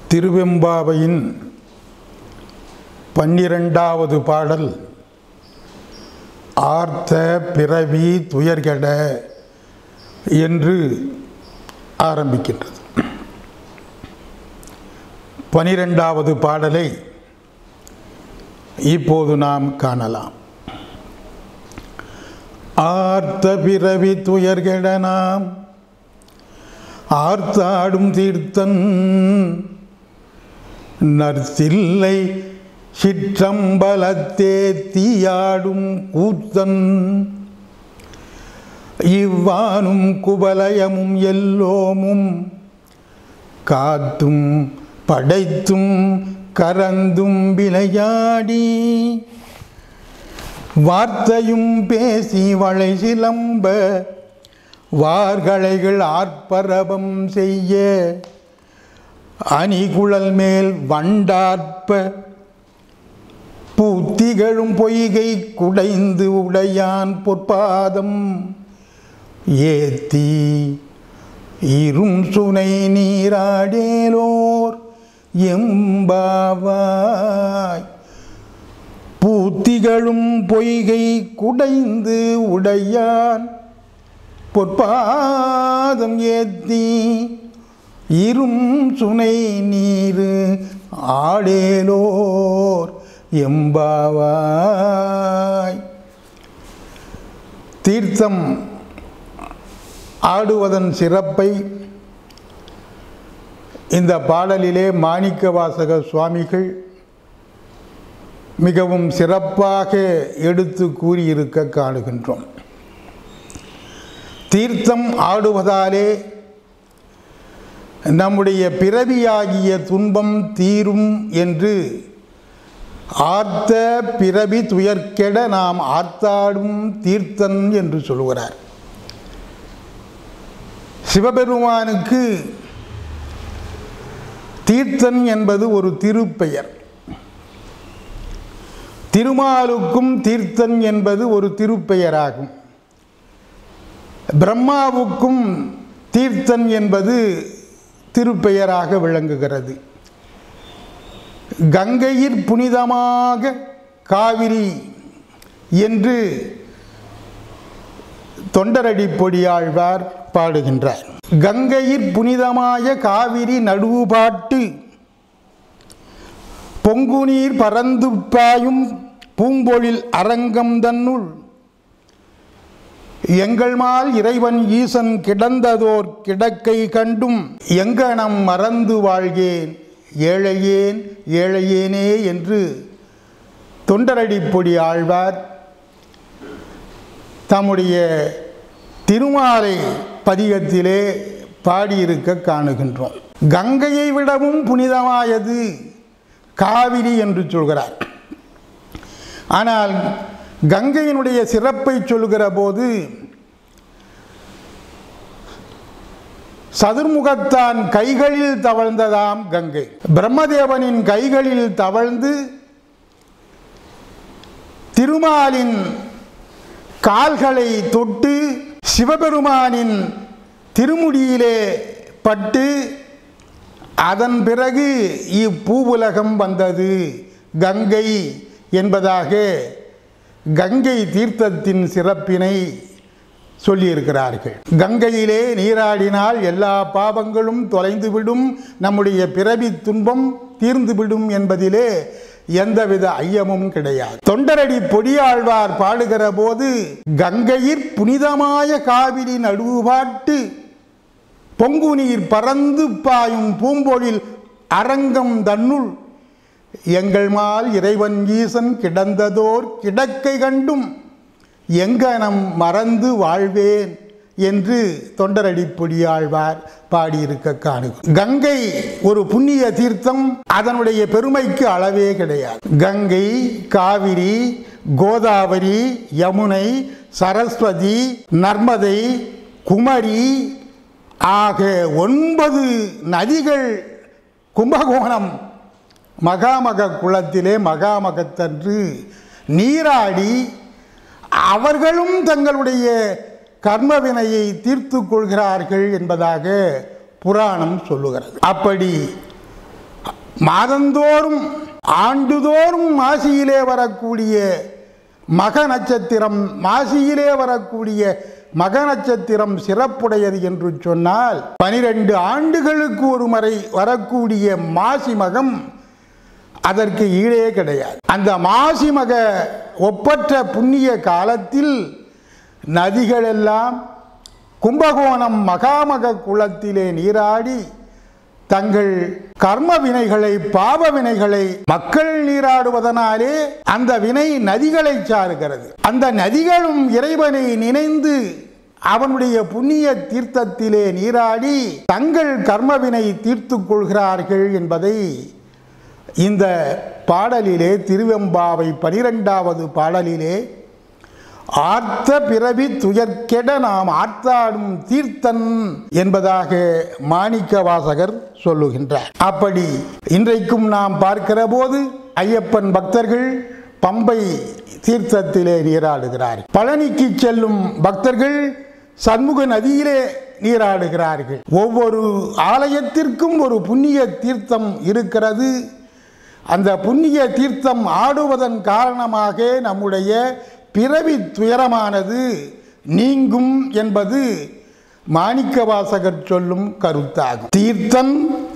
திருவெம்பாவையின் பன்னிரெண்டாவது பாடல் ஆர்த்த பிறவி துயர்கட என்று ஆரம்பிக்கின்றது பனிரெண்டாவது பாடலை இப்போது நாம் காணலாம் ஆர்த்த பிறவி துயர்கட நாம் ஆர்த்தாடும் தீர்த்தன் நற்சில்லை சிற்றம்பலத்தே தீயாடும் கூத்தன் இவ்வானும் குபலயமும் எல்லோமும் காத்தும் படைத்தும் கரந்தும் விளையாடி வார்த்தையும் பேசி வளை சிலம்ப வார்களைகள் ஆர்ப்பரவம் செய்ய அணிகுழல் மேல் வண்டார்ப்ப பூத்திகளும் பொய்கை குடைந்து உடையான் பொற்பாதம் ஏத்தி இரும் சுனை நீராடேலோர் எம்பாவாய் பூத்திகளும் பொய்கை குடைந்து உடையான் பொற்பாதம் ஏத்தி இரும் சுனை நீரு ஆடேலோர் எம்பாவாய் தீர்த்தம் ஆடுவதன் சிறப்பை இந்த பாடலிலே மாணிக்க வாசக சுவாமிகள் மிகவும் சிறப்பாக எடுத்து கூறியிருக்க காணுகின்றோம் தீர்த்தம் ஆடுவதாலே நம்முடைய பிறவியாகிய துன்பம் தீரும் என்று ஆர்த்த பிறவி துயர்கெட நாம் ஆர்த்தாடும் தீர்த்தன் என்று சொல்கிறார் சிவபெருமானுக்கு தீர்த்தன் என்பது ஒரு திருப்பெயர் திருமாலுக்கும் தீர்த்தன் என்பது ஒரு திருப்பெயராகும் பிரம்மாவுக்கும் தீர்த்தன் என்பது திருப்பெயராக விளங்குகிறது கங்கையிற் புனிதமாக காவிரி என்று தொண்டரடி பொடியாழ்வார் பாடுகின்றார் கங்கையிற் புனிதமாய காவிரி நடுவுபாட்டு பொங்குநீர் பறந்து பாயும் பூம்பொழில் அரங்கம் தன்னுள் எங்கள் மால் இறைவன் ஈசன் கிடந்ததோர் கிடக்கை கண்டும் எங்கனம் மறந்து வாழ்கேன் ஏழையேன் ஏழையேனே என்று தொண்டரடிப்பொடி ஆழ்வார் தம்முடைய திருமாலை பதிகத்திலே பாடியிருக்க காணுகின்றோம் கங்கையை விடவும் புனிதமாயது காவிரி என்று சொல்கிறார் ஆனால் கங்கையினுடைய சிறப்பை சொல்கிற போது சதுர்முகத்தான் கைகளில் தவழ்ந்ததாம் கங்கை பிரம்மதேவனின் கைகளில் தவழ்ந்து திருமாலின் கால்களை தொட்டு சிவபெருமானின் திருமுடியிலே பட்டு அதன் பிறகு இப்பூவுலகம் வந்தது கங்கை என்பதாக கங்கை தீர்த்தத்தின் சிறப்பினை சொல்லியிருக்கிறார்கள் கங்கையிலே நீராடினால் எல்லா பாவங்களும் தொலைந்துவிடும் நம்முடைய பிறவி துன்பம் தீர்ந்துவிடும் என்பதிலே எந்தவித ஐயமும் கிடையாது தொண்டரடி பொடியாழ்வார் பாடுகிற போது கங்கையிற் புனிதமாய காவிரி நடுவுபாட்டு பொங்கு நீர் பறந்து பாயும் பூம்பொழில் அரங்கம் தன்னுள் எங்கள் மால் இறைவன் ஈசன் கிடந்ததோர் கிடக்கை கண்டும் எங்கனம் மறந்து வாழ்வேன் என்று தொண்டரடிப்பொடியாழ்வார் பாடியிருக்க காணுகும் கங்கை ஒரு புண்ணிய தீர்த்தம் அதனுடைய பெருமைக்கு அளவே கிடையாது கங்கை காவிரி கோதாவரி யமுனை சரஸ்வதி நர்மதை குமரி ஆக ஒன்பது நதிகள் கும்பகோணம் மகாமக குளத்திலே மகாமகத்தன்று நீராடி அவர்களும் தங்களுடைய கர்மவினையை தீர்த்து கொள்கிறார்கள் என்பதாக புராணம் சொல்லுகிறது அப்படி மாதந்தோறும் ஆண்டுதோறும் மாசியிலே வரக்கூடிய மக நட்சத்திரம் மாசியிலே வரக்கூடிய மக நட்சத்திரம் சிறப்புடையது என்று சொன்னால் பனிரெண்டு ஆண்டுகளுக்கு ஒரு முறை வரக்கூடிய மாசி மகம் அதற்கு ஈடே கிடையாது அந்த மாசி மக ஒப்பற்ற புண்ணிய காலத்தில் நதிகளெல்லாம் கும்பகோணம் மகாமக குளத்திலே நீராடி தங்கள் கர்ம வினைகளை பாவ வினைகளை மக்கள் நீராடுவதனாலே அந்த வினை நதிகளை சாருகிறது அந்த நதிகளும் இறைவனை நினைந்து அவனுடைய புண்ணிய தீர்த்தத்திலே நீராடி தங்கள் கர்மவினை தீர்த்து கொள்கிறார்கள் என்பதை இந்த பாடலிலே திருவெம்பாவை பனிரெண்டாவது பாடலிலே ஆர்த்த பிறவி துயர்கெட நாம் ஆர்த்தாடும் தீர்த்தன் என்பதாக மாணிக்க வாசகர் சொல்லுகின்றார் அப்படி இன்றைக்கும் நாம் பார்க்கிற போது ஐயப்பன் பக்தர்கள் பம்பை தீர்த்தத்திலே நீராடுகிறார் பழனிக்கு செல்லும் பக்தர்கள் சண்முக நதியிலே நீராடுகிறார்கள் ஒவ்வொரு ஆலயத்திற்கும் ஒரு புண்ணிய தீர்த்தம் இருக்கிறது அந்த புண்ணிய தீர்த்தம் ஆடுவதன் காரணமாக நம்முடைய பிறவி துயரமானது நீங்கும் என்பது மாணிக்கவாசகர் சொல்லும் கருத்தாகும் தீர்த்தன்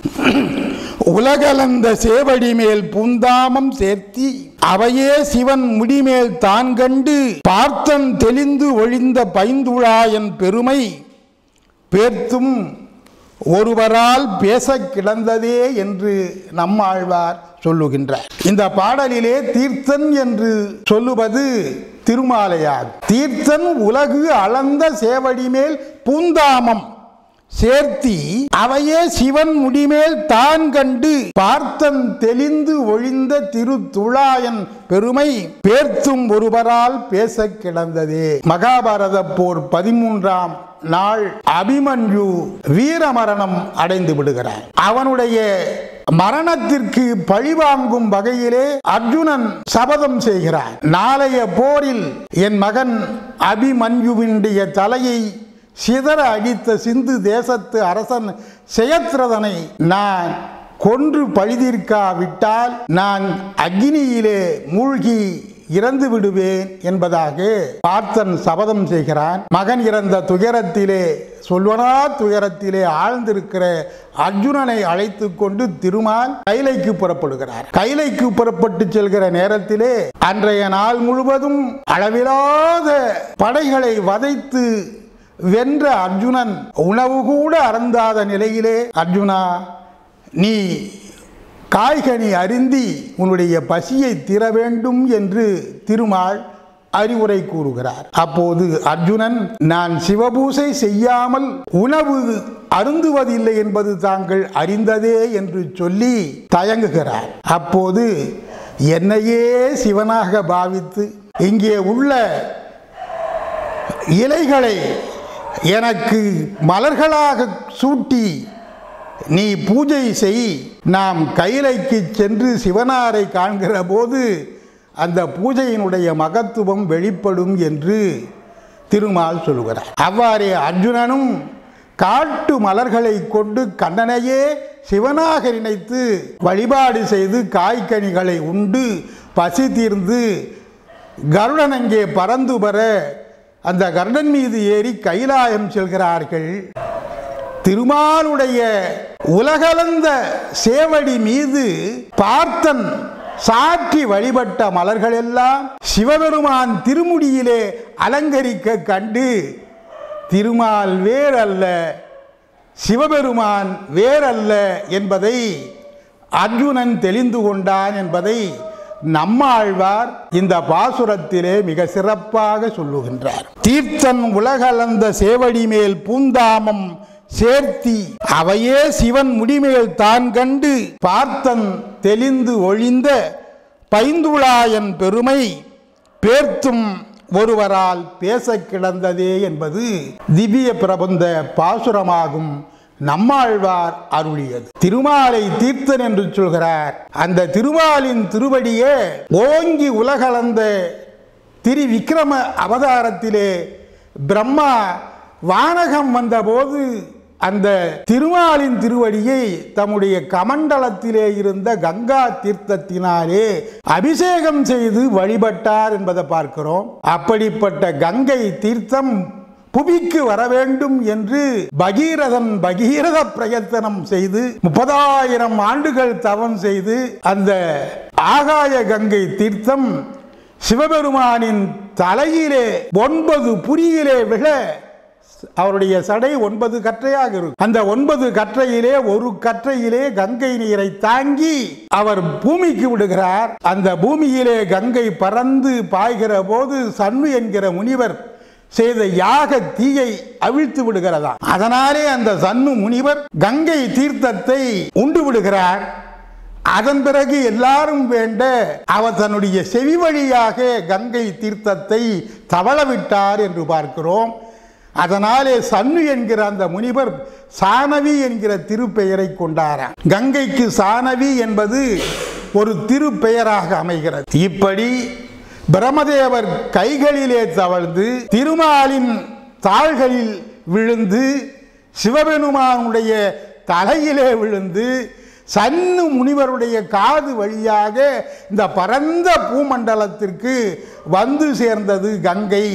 உலகளந்த சேவடி மேல் பூந்தாமம் சேர்த்தி அவையே சிவன் முடிமேல் தான் கண்டு பார்த்தன் தெளிந்து ஒழிந்த பைந்துழாயன் பெருமை பேர்த்தும் ஒருவரால் பேச கிடந்ததே என்று நம்மாழ்வார் சொல்லுகின்றார் இந்த பாடலிலே தீர்த்தன் என்று சொல்லுவது திருமாலையாகும் தீர்த்தன் உலகு அளந்த சேவடி மேல் பூந்தாமம் சேர்த்தி அவையே சிவன் முடிமேல் தான் கண்டு பார்த்தன் தெளிந்து ஒழிந்த திருத்துழாயன் பெருமை பேர்த்தும் ஒருவரால் பேச கிடந்ததே மகாபாரத போர் பதிமூன்றாம் நாள் அபிமன்யு வீரமரணம் அடைந்து விடுகிறார் அவனுடைய மரணத்திற்கு பழிவாங்கும் வகையிலே அர்ஜுனன் சபதம் செய்கிறார் நாளைய போரில் என் மகன் அபிமன்யுவினுடைய தலையை சிதற அடித்த சிந்து தேசத்து அரசன் செயத்ரதனை நான் கொன்று பழிதீர்க்காவிட்டால் நான் அக்னியிலே மூழ்கி இறந்து விடுவேன் என்பதாக பார்த்தன் சபதம் செய்கிறான் மகன் இறந்த துயரத்திலே சொல்வனா துயரத்திலே ஆழ்ந்திருக்கிற அர்ஜுனனை அழைத்து கொண்டு திருமால் கைலைக்கு புறப்படுகிறார் கைலைக்கு புறப்பட்டு செல்கிற நேரத்திலே அன்றைய நாள் முழுவதும் அளவிலாத படைகளை வதைத்து வென்ற அர்ஜுனன் உணவு கூட அருந்தாத நிலையிலே அர்ஜுனா நீ காய்கனி அருந்தி உன்னுடைய பசியை தீர வேண்டும் என்று திருமால் அறிவுரை கூறுகிறார் அப்போது அர்ஜுனன் நான் சிவபூசை செய்யாமல் உணவு அருந்துவதில்லை என்பது தாங்கள் அறிந்ததே என்று சொல்லி தயங்குகிறார் அப்போது என்னையே சிவனாக பாவித்து இங்கே உள்ள இலைகளை எனக்கு மலர்களாக சூட்டி நீ பூஜை செய் நாம் கைலைக்கு சென்று சிவனாரை காண்கிற போது அந்த பூஜையினுடைய மகத்துவம் வெளிப்படும் என்று திருமால் சொல்கிறார் அவ்வாறே அர்ஜுனனும் காட்டு மலர்களை கொண்டு கண்ணனையே சிவனாக நினைத்து வழிபாடு செய்து காய்கனிகளை உண்டு பசி தீர்ந்து கருடன் அங்கே பறந்து பெற அந்த கருடன் மீது ஏறி கைலாயம் செல்கிறார்கள் திருமாலுடைய உலகளந்த சேவடி மீது பார்த்தன் சாற்றி வழிபட்ட மலர்கள் எல்லாம் சிவபெருமான் திருமுடியிலே அலங்கரிக்க கண்டு திருமால் வேறல்ல சிவபெருமான் வேறல்ல என்பதை அர்ஜுனன் தெளிந்து கொண்டான் என்பதை நம்மாழ்வார் இந்த பாசுரத்திலே மிக சிறப்பாக சொல்லுகின்றார் தீர்த்தன் உலகளந்த சேவடி மேல் பூந்தாமம் சேர்த்தி அவையே சிவன் முடிமேல் தான் கண்டு பார்த்தன் தெளிந்து ஒழிந்த பைந்துளாயன் பெருமை பேர்த்தும் ஒருவரால் பேச கிடந்ததே என்பது திவ்ய பிரபந்த பாசுரமாகும் நம்மாழ்வார் அருளியது திருமாலை தீர்த்தன் என்று சொல்கிறார் அந்த திருமாலின் திருவடியே ஓங்கி உலகளந்த திரு விக்ரம அவதாரத்திலே பிரம்மா வானகம் வந்தபோது அந்த திருமாலின் திருவடியை தம்முடைய கமண்டலத்திலே இருந்த கங்கா தீர்த்தத்தினாலே அபிஷேகம் செய்து வழிபட்டார் என்பதை பார்க்கிறோம் அப்படிப்பட்ட கங்கை தீர்த்தம் புவிக்கு வர வேண்டும் என்று பகீரதன் பகீரத பிரயத்தனம் செய்து முப்பதாயிரம் ஆண்டுகள் தவம் செய்து அந்த ஆகாய கங்கை தீர்த்தம் சிவபெருமானின் தலையிலே ஒன்பது புரியிலே விழ அவருடைய சடை ஒன்பது கற்றையாக இருக்கும் அந்த ஒன்பது கற்றையிலே ஒரு கற்றையிலே கங்கை நீரை தாங்கி அவர் பூமிக்கு விடுகிறார் அந்த பூமியிலே கங்கை பறந்து பாய்கிற போது சன்னு என்கிற முனிவர் செய்த யாக தீயை அவிழ்த்து விடுகிறதா அதனாலே அந்த சன்னு முனிவர் கங்கை தீர்த்தத்தை உண்டு விடுகிறார் அதன் பிறகு எல்லாரும் வேண்ட அவர் தன்னுடைய செவி வழியாக கங்கை தீர்த்தத்தை தவளவிட்டார் என்று பார்க்கிறோம் அதனாலே சன்னு என்கிற அந்த முனிவர் சானவி என்கிற திருப்பெயரை கொண்டாராம் கங்கைக்கு சானவி என்பது ஒரு திருப்பெயராக அமைகிறது இப்படி பிரமதேவர் கைகளிலே தவழ்ந்து திருமாலின் தாள்களில் விழுந்து சிவபெருமானுடைய தலையிலே விழுந்து சன்னு முனிவருடைய காது வழியாக இந்த பரந்த பூமண்டலத்திற்கு வந்து சேர்ந்தது கங்கை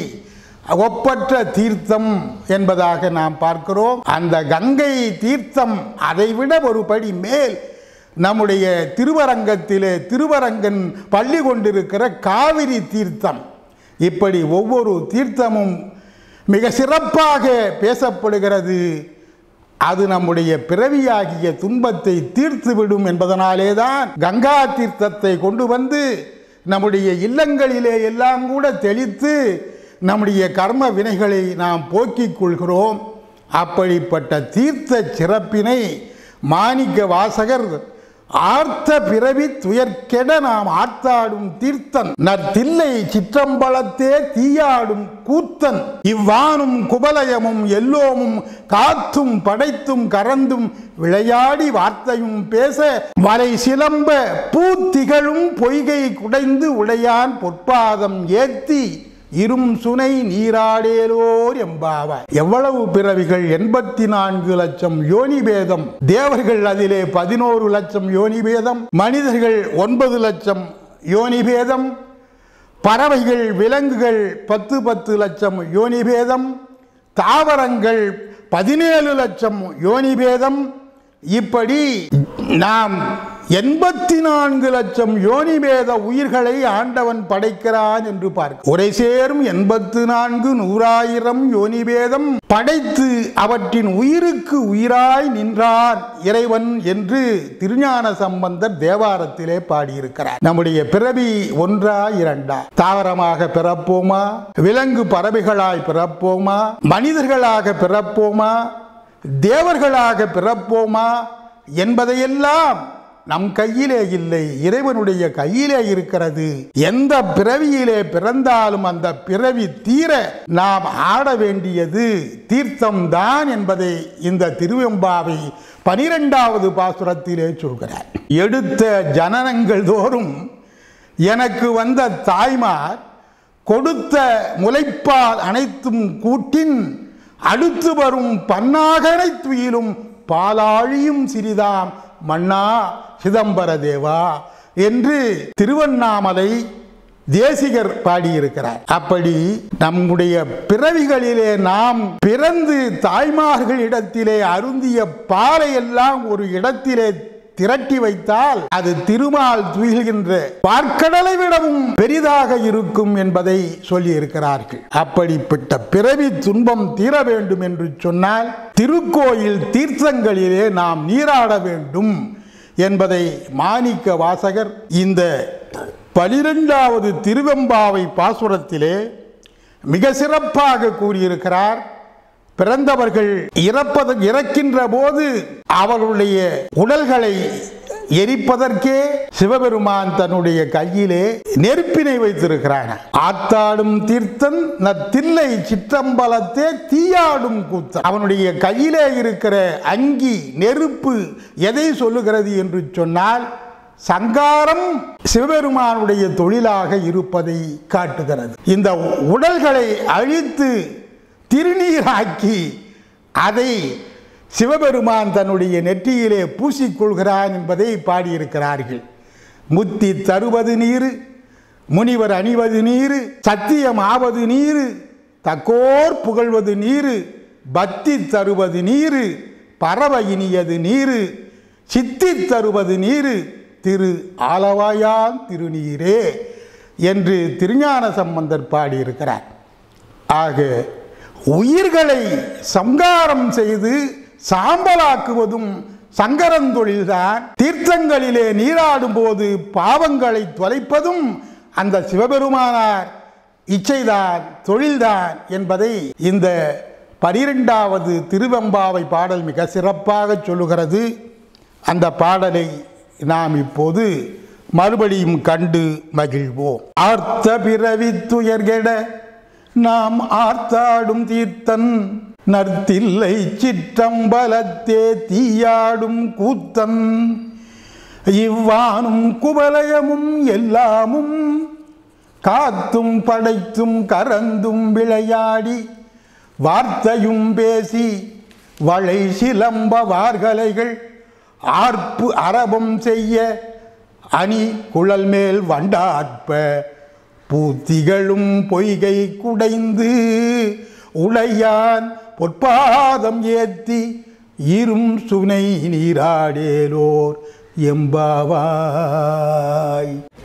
ஒப்பற்ற தீர்த்தம் என்பதாக நாம் பார்க்கிறோம் அந்த கங்கை தீர்த்தம் அதைவிட ஒரு படி மேல் நம்முடைய திருவரங்கத்திலே திருவரங்கன் பள்ளி கொண்டிருக்கிற காவிரி தீர்த்தம் இப்படி ஒவ்வொரு தீர்த்தமும் மிக சிறப்பாக பேசப்படுகிறது அது நம்முடைய பிறவியாகிய துன்பத்தை தீர்த்துவிடும் என்பதனாலே தான் கங்கா தீர்த்தத்தை கொண்டு வந்து நம்முடைய இல்லங்களிலே எல்லாம் கூட தெளித்து நம்முடைய கர்ம வினைகளை நாம் போக்கிக் கொள்கிறோம் அப்படிப்பட்ட தீர்த்த சிறப்பினை மாணிக்க வாசகர் ஆர்த்த பிறவி துயர்கெட நாம் ஆர்த்தாடும் தீர்த்தன் நற்தில்லை சிற்றம்பலத்தே தீயாடும் கூத்தன் இவ்வானும் குபலயமும் எல்லோமும் காத்தும் படைத்தும் கறந்தும் விளையாடி வார்த்தையும் பேச வரை சிலம்ப பூத்திகழும் பொய்கை குடைந்து உடையான் பொற்பாதம் ஏத்தி இரும் சுனை நீராடேலோர் எம்பாவாய் எவ்வளவு பிறவிகள் எண்பத்தி நான்கு லட்சம் யோனி பேதம் தேவர்கள் அதிலே பதினோரு லட்சம் யோனி பேதம் மனிதர்கள் ஒன்பது லட்சம் யோனி பேதம் பறவைகள் விலங்குகள் பத்து பத்து லட்சம் யோனி பேதம் தாவரங்கள் பதினேழு லட்சம் யோனி பேதம் இப்படி நாம் எண்பத்தி நான்கு லட்சம் யோனிபேத உயிர்களை ஆண்டவன் படைக்கிறான் என்று பார்க்க உரை சேரும் எண்பத்து நான்கு நூறாயிரம் யோனிபேதம் படைத்து அவற்றின் உயிருக்கு உயிராய் நின்றான் இறைவன் என்று திருஞான சம்பந்தர் தேவாரத்திலே பாடியிருக்கிறார் நம்முடைய பிறவி ஒன்றா இரண்டா தாவரமாக பிறப்போமா விலங்கு பறவைகளாய் பிறப்போமா மனிதர்களாக பிறப்போமா தேவர்களாக பிறப்போமா என்பதையெல்லாம் நம் கையிலே இல்லை இறைவனுடைய கையிலே இருக்கிறது எந்த பிறவியிலே பிறந்தாலும் அந்த பிறவி தீர நாம் ஆட வேண்டியது தீர்த்தம் தான் என்பதை இந்த திருவெம்பாவை பனிரெண்டாவது பாசுரத்திலே சொல்கிறார் எடுத்த ஜனனங்கள் தோறும் எனக்கு வந்த தாய்மார் கொடுத்த முளைப்பால் அனைத்தும் கூட்டின் அடுத்து வரும் பன்னாகனை துயிலும் பாலாழியும் சிறிதாம் மன்னா சிதம்பர தேவா என்று திருவண்ணாமலை தேசிகர் பாடியிருக்கிறார் அப்படி நம்முடைய பிறவிகளிலே நாம் பிறந்து தாய்மார்களிடத்திலே அருந்திய பாலை எல்லாம் ஒரு இடத்திலே திரட்டி வைத்தால் அது திருமால் துயில்கின்ற பார்க்கடலை விடவும் பெரிதாக இருக்கும் என்பதை சொல்லி இருக்கிறார்கள் அப்படிப்பட்ட பிறவி துன்பம் தீர வேண்டும் என்று சொன்னால் திருக்கோயில் தீர்த்தங்களிலே நாம் நீராட வேண்டும் என்பதை மாணிக்க வாசகர் இந்த பனிரெண்டாவது திருவெம்பாவை பாசுரத்திலே மிக சிறப்பாக கூறியிருக்கிறார் பிறந்தவர்கள் இறப்பது இறக்கின்ற போது அவர்களுடைய உடல்களை எரிப்பதற்கே சிவபெருமான் தன்னுடைய கையிலே நெருப்பினை வைத்திருக்கிறான் ஆத்தாடும் தீர்த்தன் நத்தில்லை சிற்றம்பலத்தே தீயாடும் கூத்தன் அவனுடைய கையிலே இருக்கிற அங்கி நெருப்பு எதை சொல்லுகிறது என்று சொன்னால் சங்காரம் சிவபெருமானுடைய தொழிலாக இருப்பதை காட்டுகிறது இந்த உடல்களை அழித்து திருநீராக்கி அதை சிவபெருமான் தன்னுடைய நெற்றியிலே பூசிக்கொள்கிறான் என்பதை பாடியிருக்கிறார்கள் முத்தி தருவது நீரு முனிவர் அணிவது நீரு சத்தியம் ஆவது நீரு தக்கோர் புகழ்வது நீரு பக்தி தருவது நீரு பறவ இனியது நீரு சித்தி தருவது நீரு திரு ஆலவாயான் திருநீரே என்று திருஞான சம்பந்தர் பாடியிருக்கிறார் ஆக உயிர்களை சங்காரம் செய்து சாம்பலாக்குவதும் சங்கரன் தொழில்தான் தீர்த்தங்களிலே நீராடும் போது பாவங்களை தொலைப்பதும் அந்த சிவபெருமானார் இச்சைதான் தொழில்தான் என்பதை இந்த பனிரெண்டாவது திருவெம்பாவை பாடல் மிக சிறப்பாக சொல்லுகிறது அந்த பாடலை நாம் இப்போது மறுபடியும் கண்டு மகிழ்வோம் ஆர்த்த பிறவி துயர்கெட நாம் ஆர்த்தாடும் தீர்த்தன் நர்த்தில்லை சிற்றம்பலத்தே தீயாடும் கூத்தன் இவ்வானும் குவலயமும் எல்லாமும் காத்தும் படைத்தும் கறந்தும் விளையாடி வார்த்தையும் பேசி வளை சிலம்ப வார்கலைகள் ஆர்ப்பு அரபம் செய்ய அணி குழல் மேல் வண்டாற்ப பூத்திகளும் பொய்கை குடைந்து உளையான் பொற்பாதம் ஏத்தி இரும் சுனை நீராடேலோர் எம்பாவாய்